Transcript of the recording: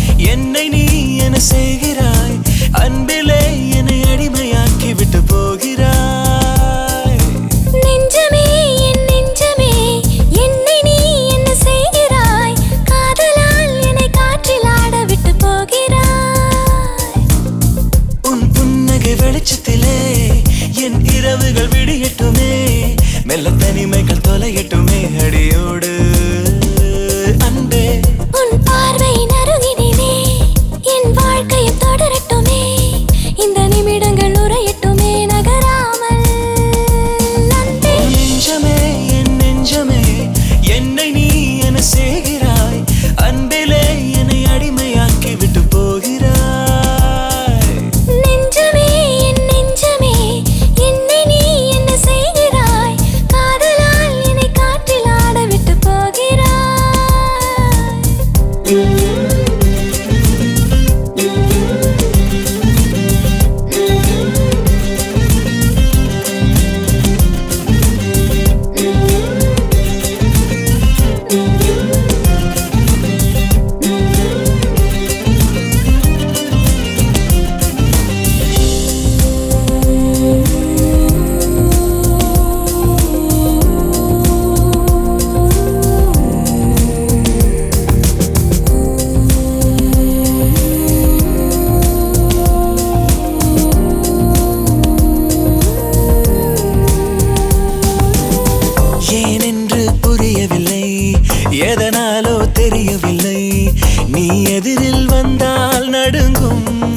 என்னை நீ என செய்கிறாய் அன்பிலே என்னை அடிமையாக்கி விட்டு போகிறாய் நெஞ்சமே என் நெஞ்சமே என்னை நீ என்ன செய்கிறாய் காதலால் என்னை காற்றில் ஆட விட்டு போகிறாய் உன் புன்னகை வெளிச்சத்திலே என் இரவுகள் விடியட்டுமே மெல்ல தனிமைகள் தொலையட்டுமே அடியோடு அன்பே உன் பார்வையின் அருகினிலே என் வாழ்க்கையும் தொடரட்டுமே இந்த நிமிடங்கள் உரையட்டுமே நகராமல் அன்பே உன் நெஞ்சமே என் நெஞ்சமே என்னை நீ என செய்கிறாய் அன்பிலே என்னை அடிமையாக்கி விட்டு போகிறாய் நெஞ்சமே என் நெஞ்சமே என்னை நீ என்ன செய்கிறாய் காதலால் என்னை காற்றில் ஆட விட்டு போகிறாய் ஏனென்று புரியவில்லை எதனாலோ தெரியவில்லை நீ எதிரில் வந்தால் நடுங்கும்